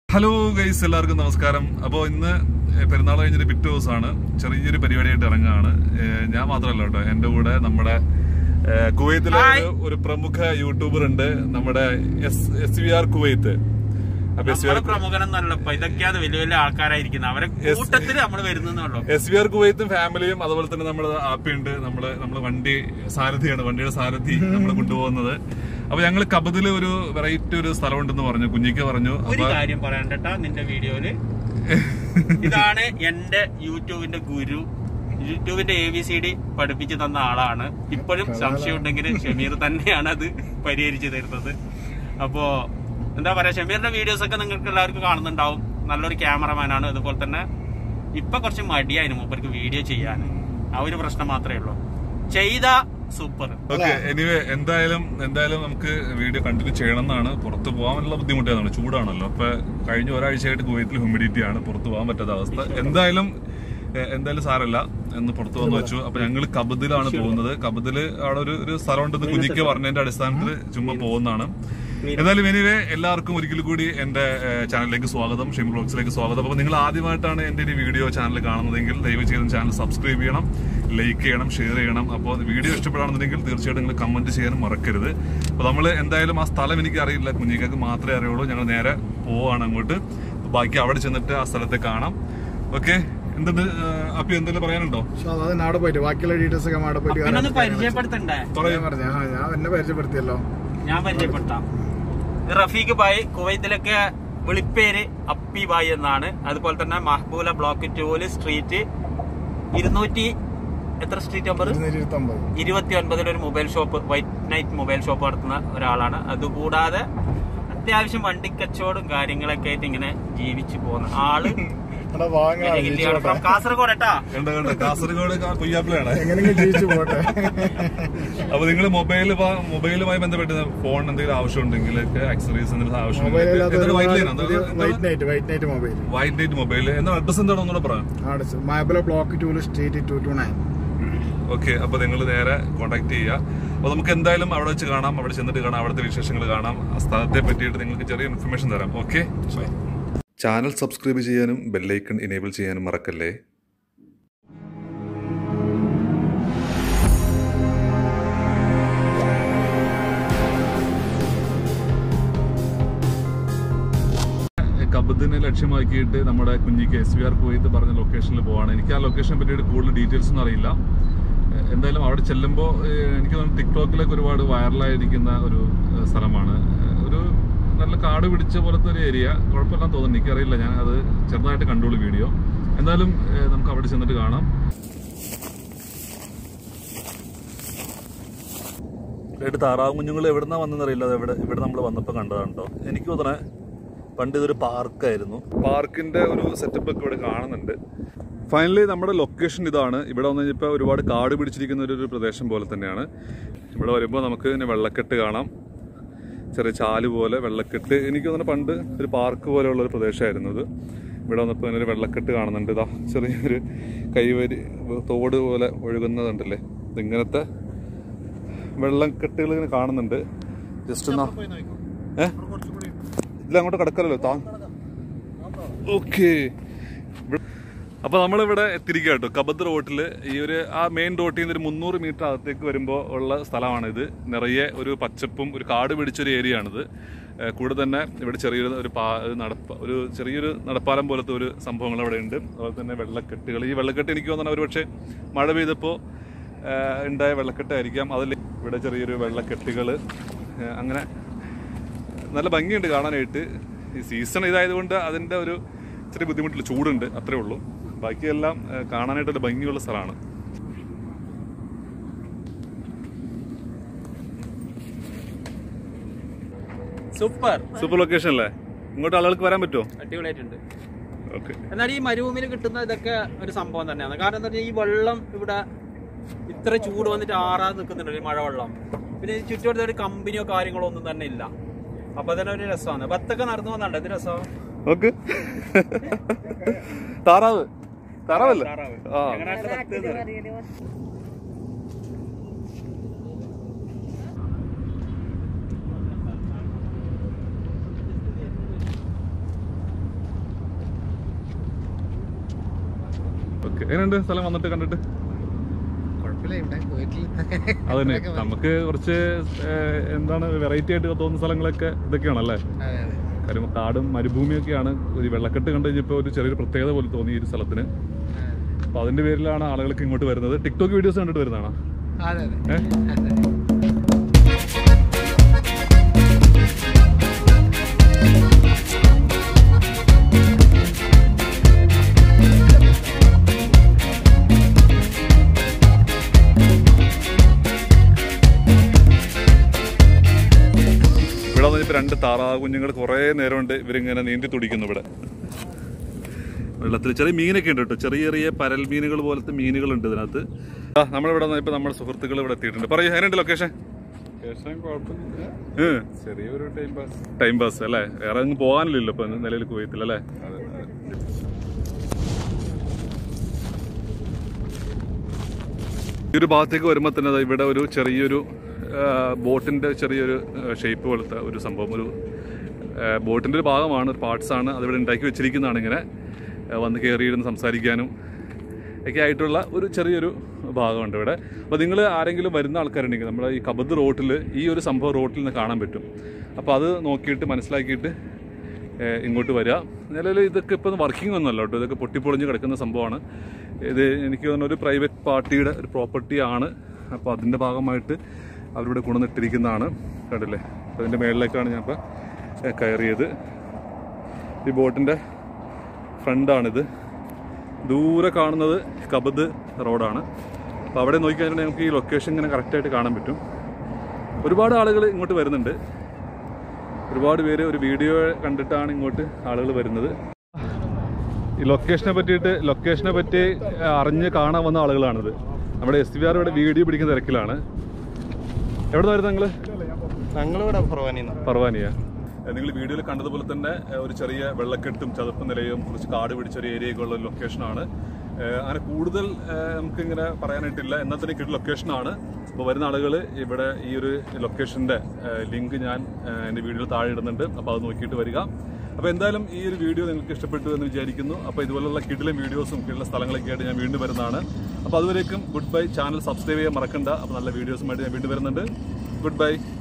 Hello guys എല്ലാവർക്കും നമസ്കാരം അപ്പോൾ ഇന്ന് പെരുന്നാൾ കഴിഞ്ഞൊരു പിറ്റേ ദിവസമാണ് ചെറിയൊരു പരിപാടിയായിട്ട് ഇറങ്ങുകയാണ് ഏഹ് ഞാൻ മാത്രമല്ല കേട്ടോ എൻ്റെ കൂടെ നമ്മുടെ ഏഹ് കുവൈത്തിലെ ഒരു- ഒരു പ്രമുഖ യൂട്യൂബർ ഉണ്ട് നമ്മുടെ S S V R Kuwait അപ്പൊ എസ് വി ആർ നമ്മള് പ്രമുഖനെന്നല്ല ഇപ്പൊ ഇതൊക്കെയാണ് വലിയ വലിയ ആൾക്കാരായിരിക്കുന്നത് അവരെ കൂട്ടത്തിൽ നമ്മൾ വരുന്നുള്ളൂ എസ് വി ആർ കുവൈത്തും ഫാമിലിയും അതുപോലെ തന്നെ നമ്മുടെ ആപ്പിയുണ്ട് നമ്മള് നമ്മള് വണ്ടി സാരഥിയാണ് വണ്ടിയുടെ സാരഥി നമ്മൾ കൊണ്ടുപോകുന്നത് അപ്പൊ ഞങ്ങൾ കബദില് ഒരു വെറൈറ്റി ഒരു സ്ഥലമുണ്ടെന്ന് പറഞ്ഞു കുഞ്ഞിക്ക് പറഞ്ഞു ഒരു അപ്പൊ കാര്യം പറയണ്ടട്ടാ നിന്റെ വീഡിയോയില് ഇതാണ് എന്റെ യൂട്യൂബിന്റെ ഗുരു യൂട്യൂബിന്റെ എ ബി സി ഡി പഠിപ്പിച്ചു തന്ന ആളാണ് ഇപ്പോഴും സംശയം ഉണ്ടെങ്കിൽ ഷമീർ തന്നെയാണ് അത് പരിഹരിച്ചു തരുന്നത് അപ്പോ എന്താ പറയാ ഷമീറിന്റെ വീഡിയോസ് ഒക്കെ നിങ്ങൾക്ക് എല്ലാവർക്കും കാണുന്നുണ്ടാവും നല്ലൊരു ക്യാമറമാനാണ് അതുപോലെ തന്നെ ഇപ്പൊ കുറച്ച് മടിയായിരുന്നു മൂപ്പർക്ക് വീഡിയോ ചെയ്യാൻ ആ ഒരു പ്രശ്നം മാത്രമേ ഉള്ളൂ ചെയ്ത സൂപ്പർ ഓക്കെ എനിവേ എന്തായാലും എന്തായാലും നമുക്ക് വീഡിയോ കണ്ടിന്യൂ ചെയ്യണം എന്നാണ് പുറത്ത് പോകാനുള്ള ബുദ്ധിമുട്ടാണ് ചൂടാണല്ലോ അപ്പൊ കഴിഞ്ഞ ഒരാഴ്ചയായിട്ട് കുവൈത്തിൽ ഹ്യൂമിഡിറ്റി ആണ് പുറത്ത് പോകാൻ പറ്റാത്ത അവസ്ഥ എന്തായാലും എ, എന്തായാലും സാരല്ല എന്ന് പുറത്ത് വന്ന് വെച്ചു അപ്പൊ ഞങ്ങൾ കബദിലാണ് പോകുന്നത് കബദില് അവിടെ ഒരു ഒരു സ്ഥലമുണ്ടെന്ന് കുഞ്ഞിക്ക് പറഞ്ഞതിന്റെ അടിസ്ഥാനത്തിൽ ചുമ്മാ പോകുന്നതാണ് എന്തായാലും എനിവേ എല്ലാവർക്കും ഒരിക്കൽ കൂടി എന്റെ ഏഹ്, ചാനലിലേക്ക് സ്വാഗതം ഷെയിം ബ്ലോഗ്സിലേക്ക് സ്വാഗതം അപ്പൊ നിങ്ങൾ ആദ്യമായിട്ടാണ് എന്റെ ഈ വീഡിയോ ചാനൽ കാണുന്നതെങ്കിൽ ദയവ് ചെയ്ത് ചാനൽ സബ്സ്ക്രൈബ് ചെയ്യണം ലൈക്ക് ചെയ്യണം ഷെയർ ചെയ്യണം അപ്പോൾ വീഡിയോ ഇഷ്ടപ്പെടുകയാണെന്നുണ്ടെങ്കിൽ തീർച്ചയായിട്ടും നിങ്ങൾ കമന്റ് ചെയ്യാനും മറക്കരുത് അപ്പോൾ നമ്മൾ എന്തായാലും ആ സ്ഥലം എനിക്ക് അറിയില്ല കുഞ്ഞിക്കൾക്ക് മാത്രമേ അറിയുള്ളൂ ഞങ്ങൾ നേരെ പോവാണ് അങ്ങോട്ട് അപ്പൊ ബാക്കി അവിടെ ചെന്നിട്ട് ആ സ്ഥലത്തെ കാണാം ഓക്കെ എന്തുണ്ട് ഏഹ്, അപ്പി എന്തെങ്കിലും പറയാനുണ്ടോ പക്ഷെ അത് നാട് പോയിട്ട് ബാക്കിയുള്ള ഡീറ്റെയിൽസ് ഒക്കെ അവിടെ പോയിട്ട് പിന്നെ ഒന്ന് കാണാൻ പരിചയപ്പെടുത്തണ്ടേ ഞാൻ പറഞ്ഞു ആ, ഞാൻ എന്നെ പരിചയപ്പെടുത്തിയല്ലോ ഞാൻ പരിചയപ്പെടുത്താം ഇത് റഫീഖ് ബായ് കുവൈത്തിലൊക്കെ വിളിപ്പേര് അപ്പി ബായ് എന്നാണ് അതുപോലെ തന്നെ മഹബൂല ബ്ലോക്ക് ടൂല് സ്ട്രീറ്റ് ഇരുന്നൂറ്റി എത്ര സ്ട്രീറ്റ് നമ്പർ ഇരുന്നൂറ്റി ഇരുപത്തി ഒമ്പത് ഇരുപത്തി ഒൻപതിൽ ഒരു mobile shop white night mobile shop നടത്തുന്ന ഒരാളാണ് അതുകൂടാതെ അത്യാവശ്യം വണ്ടി കച്ചവടം കാര്യങ്ങളൊക്കെ ആയിട്ട് ഇങ്ങനെ ജീവിച്ചു പോകുന്ന ആള് അവിടെ വാങ്ങാ ജീവിച്ചു from പോട്ടെ കാസർഗോഡ് കേട്ടാ കണ്ട കണ്ട കാസർഗോഡ് കുയ്യാപ്പിളാണ് എങ്ങനെയെങ്കിലും ജീവിച്ചു പോട്ടെ അപ്പൊ നിങ്ങൾ മൊബൈൽ മൊബൈലുമായി ബന്ധപ്പെട്ട് ഫോൺ എന്തെങ്കിലും ആവശ്യമുണ്ടെങ്കിൽ ആക്സറീസ് എന്തെങ്കിലും മൊബൈൽ ഇല്ലാത്ത ആവശ്യമുണ്ടെങ്കിൽ white night white night mobile white night mobile എന്താ അഡ്രസ് എന്താണോ ഒന്നുകൂടെ പറയാം അവിടെ മാബല ബ്ലോക്ക് ടൂല് street two two nine okay അപ്പൊ നിങ്ങൾ നേരെ കോൺടാക്ട് ചെയ്യുക അപ്പൊ നമുക്ക് എന്തായാലും അവിടെ വെച്ച് കാണാം അവിടെ ചെന്നിട്ട് കാണാം അവിടുത്തെ വിശേഷങ്ങൾ കാണാം ആ സ്ഥലത്തെ പറ്റിയിട്ട് നിങ്ങൾക്ക് ചെറിയ ഇൻഫർമേഷൻ തരാം ഓക്കെ ചാനൽ സബ്സ്ക്രൈബ് ചെയ്യാനും ബെല്ലൈക്കൺ ഇനേബിൾ ചെയ്യാനും മറക്കല്ലേ കബദിനെ ലക്ഷ്യമാക്കിയിട്ട് നമ്മുടെ കുഞ്ഞിക്ക് എസ് വി ആർ കുവൈത്ത് പറഞ്ഞ ലൊക്കേഷനിൽ പോവാണ് എനിക്ക് ആ ലൊക്കേഷനെ പറ്റിയിട്ട് കൂടുതൽ ഡീറ്റെയിൽസ് ഒന്നും അറിയില്ല ഏഹ് എന്തായാലും അവിടെ ചെല്ലുമ്പോൾ എനിക്ക് തോന്നുന്നു ടിക്ടോക്കിലൊക്കെ ഒരുപാട് വൈറലായിരിക്കുന്ന ഒരു ഏഹ് സ്ഥലമാണ് ഏഹ് ഒരു നല്ല കാട് പിടിച്ച പോലത്തെ ഒരു ഏരിയ കുഴപ്പമില്ലാന്ന് തോന്നുന്നു എനിക്കറിയില്ല ഞാൻ അത് ചെറുതായിട്ട് കണ്ടോളൂ വീഡിയോ എന്തായാലും ഏഹ് നമുക്ക് അവിടെ ചെന്നിട്ട് കാണാം രണ്ട് താറാവ് കുഞ്ഞുങ്ങൾ എവിടുന്നാ വന്നെന്നറിയില്ല അത് എവിടെ ഇവിടെ നമ്മൾ വന്നപ്പോൾ കണ്ടതാണ് കേട്ടോ എനിക്ക് തോന്നണേ പണ്ട് ഇതൊരു പാർക്കായിരുന്നു പാർക്കിന്റെ ഒരു സെറ്റപ്പ് ഒക്കെ ഇവിടെ കാണുന്നുണ്ട് ഫൈനലി നമ്മുടെ ലൊക്കേഷൻ ഇതാണ് ഇവിടെ വന്നു കഴിഞ്ഞപ്പോൾ ഒരുപാട് കാട് പിടിച്ചിരിക്കുന്ന ഒരു ഒരു പ്രദേശം പോലെ തന്നെയാണ് ഇവിടെ വരുമ്പോൾ നമുക്ക് ഇങ്ങനെ വെള്ളക്കെട്ട് കാണാം ചെറിയ ചാല് പോലെ വെള്ളക്കെട്ട് എനിക്ക് തോന്നുന്നു പണ്ട് ഒരു പാർക്ക് പോലെയുള്ള ഒരു പ്രദേശമായിരുന്നു ഇത് ഇവിടെ വന്നപ്പോൾ ഇങ്ങനെ ഒരു വെള്ളക്കെട്ട് കാണുന്നുണ്ട് ഇതാ ചെറിയൊരു കൈവരി തോട് പോലെ ഒഴുകുന്നതുണ്ടല്ലേ ഇതിങ്ങനത്തെ വെള്ളക്കെട്ടുകൾ ഇങ്ങനെ കാണുന്നുണ്ട് ജസ്റ്റ് എന്നാ ഏ ഇല്ല അങ്ങോട്ട് കിടക്കലല്ലോ താ ഓക്കെ അപ്പൊ നമ്മളിവിടെ എത്തിരിക്കുക കേട്ടോ കബദ് റോട്ടിൽ ഈ ഒരു ആ മെയിൻ റോട്ടിൽ നിന്ന് ഒരു മുന്നൂറ് മീറ്റർ അകത്തേക്ക് വരുമ്പോൾ ഉള്ള സ്ഥലമാണിത് നിറയെ ഒരു പച്ചപ്പും ഒരു കാട് പിടിച്ചൊരു ഏരിയ ആണിത് ഏഹ് കൂടെ തന്നെ ഇവിടെ ചെറിയൊരു ഒരു പാ ഒരു നടപ്പ ഒരു ചെറിയൊരു നടപ്പാലം പോലത്തെ ഒരു സംഭവങ്ങൾ അവിടെ ഉണ്ട് അതുപോലെ തന്നെ വെള്ളക്കെട്ടുകൾ ഈ വെള്ളക്കെട്ട് എനിക്ക് തോന്നുന്നു ഒരു പക്ഷേ മഴ പെയ്തപ്പോൾ ഏഹ് ഉണ്ടായ വെള്ളക്കെട്ടായിരിക്കാം അതിൽ ഇവിടെ ചെറിയൊരു വെള്ളക്കെട്ടുകൾ ഏഹ് അങ്ങനെ നല്ല ഭംഗിയുണ്ട് കാണാനായിട്ട് ഈ സീസൺ ഇതായതുകൊണ്ട് അതിൻ്റെ ഒരു ചെറിയ ബുദ്ധിമുട്ടില്ല ചൂടുണ്ട് അത്രേ ഉള്ളൂ ബാക്കിയെല്ലാം ഏഹ്, കാണാനായിട്ടൊരു ഭംഗിയുള്ള സ്ഥലമാണ് സൂപ്പർ സൂപ്പർ ലൊക്കേഷൻ അല്ലേ ഇങ്ങോട്ട് ആളുകൾക്ക് വരാൻ പറ്റുമോ അടിപൊളിയായിട്ടുണ്ട് ഓക്കെ എന്നാൽ ഈ മരുഭൂമിയിൽ കിട്ടുന്ന ഇതൊക്കെ ഒരു സംഭവം തന്നെയാണ് കാരണം എന്താ വെച്ചാൽ ഈ വെള്ളം ഇവിടെ ഇത്ര ചൂട് വന്നിട്ട് ആറാതെ നിൽക്കുന്നുണ്ട് ഈ മഴവെള്ളം പിന്നെ ഈ ചുറ്റുവട്ടത്ത് ഒരു കമ്പനിയോ കാര്യങ്ങളോ ഒന്നും തന്നെ ഇല്ല അപ്പൊ അതിന് ഒരു രസമാണ് ബത്തൊക്കെ നടന്നു വന്നുണ്ട് ഇത് രസം ഓക്കെ താറാവ് താറാവല്ലേ താറാവ്. ആ ഞങ്ങളുടെ നാട്ടില് ബത്ത് എന്ന് പറയും. ഓക്കെ എങ്ങനെയുണ്ട് സ്ഥലം വന്നിട്ട് കണ്ടിട്ട് കുഴപ്പമില്ല ഇവിടെ വീട്ടിൽ അതന്നെ നമുക്ക് കുറച്ച് ഏഹ്, എന്താണ് വെറൈറ്റി ആയിട്ട് തോന്നുന്ന സ്ഥലങ്ങളൊക്കെ ഇതൊക്കെയാണല്ലേ അതെ അതെ കാര്യം കാടും മരുഭൂമിയൊക്കെയാണ് ഒരു വെള്ളക്കെട്ട് കണ്ടു കഴിഞ്ഞപ്പോൾ ഒരു ചെറിയൊരു പ്രത്യേകത പോലെ തോന്നി ഈ ഒരു സ്ഥലത്തിന് അപ്പോൾ അതിന്റെ പേരിലാണ് ആളുകൾക്ക് ഇങ്ങോട്ട് വരുന്നത് ടിക്ടോക്ക് വീഡിയോസ് കണ്ടിട്ട് വരുന്നതാണോ അതെ അതെ ഏഹ് അതെ ഇവിടെ വന്നിട്ട് രണ്ട് താറാവ് കുഞ്ഞുങ്ങൾ കുറേ നേരമുണ്ട് ഇവരിങ്ങനെ നീന്തി തുടിക്കുന്നു ഇവിടെ വെള്ളത്തിൽ ചെറിയ മീനൊക്കെ ഉണ്ട് കേട്ടോ ചെറിയ ചെറിയ പരൽ മീനുകൾ പോലത്തെ മീനുകളുണ്ട് ഇതിനകത്ത് ആ നമ്മളിവിടെ വന്നപ്പോൾ നമ്മുടെ സുഹൃത്തുക്കൾ ഇവിടെ എത്തിയിട്ടുണ്ട് പറയൂ എങ്ങനെയുണ്ട് ലൊക്കേഷൻ ചെറിയൊരു ടൈം പാസ് ടൈം പാസ് അല്ലേ വേറെ അങ്ങ് പോകാനില്ലല്ലോ ഇപ്പൊ നിലവിൽ കുവൈത്തിൽ അല്ലേ ഈ ഒരു ഭാഗത്തേക്ക് വരുമ്പോൾ തന്നെ ദാ ഇവിടെ ഒരു ചെറിയൊരു ആ, ബോട്ടിന്റെ ചെറിയൊരു ഷേപ്പ് പോലത്തെ ഒരു സംഭവം ഒരു ആ, ബോട്ടിന്റെ ഒരു ഭാഗമാണ് ഒരു പാർട്സ് ആണ് അതിവിടെ ഉണ്ടാക്കി വെച്ചിരിക്കുന്നതാണ് ഇങ്ങനെ ആ, വന്ന് കയറിയിരുന്ന് സംസാരിക്കാനും ഒക്കെ ആയിട്ടുള്ള ഒരു ചെറിയൊരു ഭാഗമുണ്ട് ഇവിടെ അപ്പോൾ നിങ്ങൾ ആരെങ്കിലും വരുന്ന ആൾക്കാരുണ്ടെങ്കിൽ നമ്മുടെ ഈ കബദ് റോട്ടിൽ ഈ ഒരു സംഭവം റോട്ടിൽ നിന്ന് കാണാൻ പറ്റും അപ്പോൾ അത് നോക്കിയിട്ട് മനസ്സിലാക്കിയിട്ട് ഏഹ് ഇങ്ങോട്ട് വരിക നിലവിൽ ഇതൊക്കെ ഇപ്പം വർക്കിംഗ് ഒന്നുമല്ല കേട്ടോ ഇതൊക്കെ പൊട്ടിപ്പൊളിഞ്ഞ് കിടക്കുന്ന സംഭവമാണ് ഇത് എനിക്ക് തോന്നുന്ന ഒരു പ്രൈവറ്റ് പാർട്ടിയുടെ ഒരു പ്രോപ്പർട്ടി ആണ് അപ്പോൾ അതിൻ്റെ ഭാഗമായിട്ട് അവരിവിടെ കൊണ്ടുവന്നിട്ടിരിക്കുന്നതാണ് കണ്ടില്ലേ അപ്പോൾ അതിൻ്റെ മേളിലേക്കാണ് ഞാൻ ഇപ്പോൾ കയറിയത് ഈ ബോട്ടിൻ്റെ ഫ്രണ്ടാണിത് ദൂരെ കാണുന്നത് കബദ് റോഡാണ് അപ്പോൾ അവിടെ നോക്കിക്കഴിഞ്ഞാൽ നമുക്ക് ഈ ലൊക്കേഷൻ ഇങ്ങനെ കറക്റ്റായിട്ട് കാണാൻ പറ്റും ഒരുപാട് ആളുകൾ ഇങ്ങോട്ട് വരുന്നുണ്ട് ഒരുപാട് പേര് ഒരു വീഡിയോ കണ്ടിട്ടാണ് ഇങ്ങോട്ട് ആളുകൾ വരുന്നത് ഈ ലൊക്കേഷനെ പറ്റിയിട്ട് ലൊക്കേഷനെ പറ്റി അറിഞ്ഞ് കാണാൻ വന്ന ആളുകളാണിത് നമ്മുടെ എസ് ബി ആർ ഇവിടെ വീഡിയോ പിടിക്കുന്ന തിരക്കിലാണ് എവിടെ വരുന്നത് നിങ്ങൾ ഞങ്ങളിവിടെ ഫർവാനിന്ന് പർവാനിയ നിങ്ങൾ വീഡിയോയിൽ കണ്ടതുപോലെ തന്നെ ഏഹ്, ഒരു ചെറിയ വെള്ളക്കെട്ടും ചതുപ്പ് നിലയും കുറച്ച് കാട് പിടിച്ച ഒരു ഏരിയയൊക്കെ ഉള്ള ഒരു ലൊക്കേഷനാണ് ഏഹ്, അങ്ങനെ കൂടുതൽ ഏഹ്, നമുക്ക് ഇങ്ങനെ പറയാനായിട്ടില്ല എന്നാൽ തന്നെ കിട്ടുന്ന ലൊക്കേഷനാണ് അപ്പോൾ വരുന്ന ആളുകൾ ഇവിടെ ഈ ഒരു ലൊക്കേഷന്റെ ലിങ്ക് ഞാൻ ഏഹ്, എൻ്റെ വീഡിയോയിൽ താഴെ ഇടുന്നുണ്ട് അപ്പോൾ അത് നോക്കിയിട്ട് വരിക അപ്പോൾ എന്തായാലും ഈ ഒരു വീഡിയോ നിങ്ങൾക്ക് ഇഷ്ടപ്പെട്ടു എന്ന് വിചാരിക്കുന്നു അപ്പോൾ ഇതുപോലുള്ള കിടിലം വീഡിയോസും കിടിലം സ്ഥലങ്ങളൊക്കെ ആയിട്ട് ഞാൻ വീണ്ടും വരുന്നതാണ് അപ്പോൾ അതുവരേക്കും ഗുഡ് ബൈ ചാനൽ സബ്സ്ക്രൈബ് ചെയ്യാൻ മറക്കണ്ട അപ്പോൾ നല്ല വീഡിയോസുമായിട്ട് ഞാൻ വീണ്ടും വരുന്നുണ്ട് ഗുഡ് ബൈ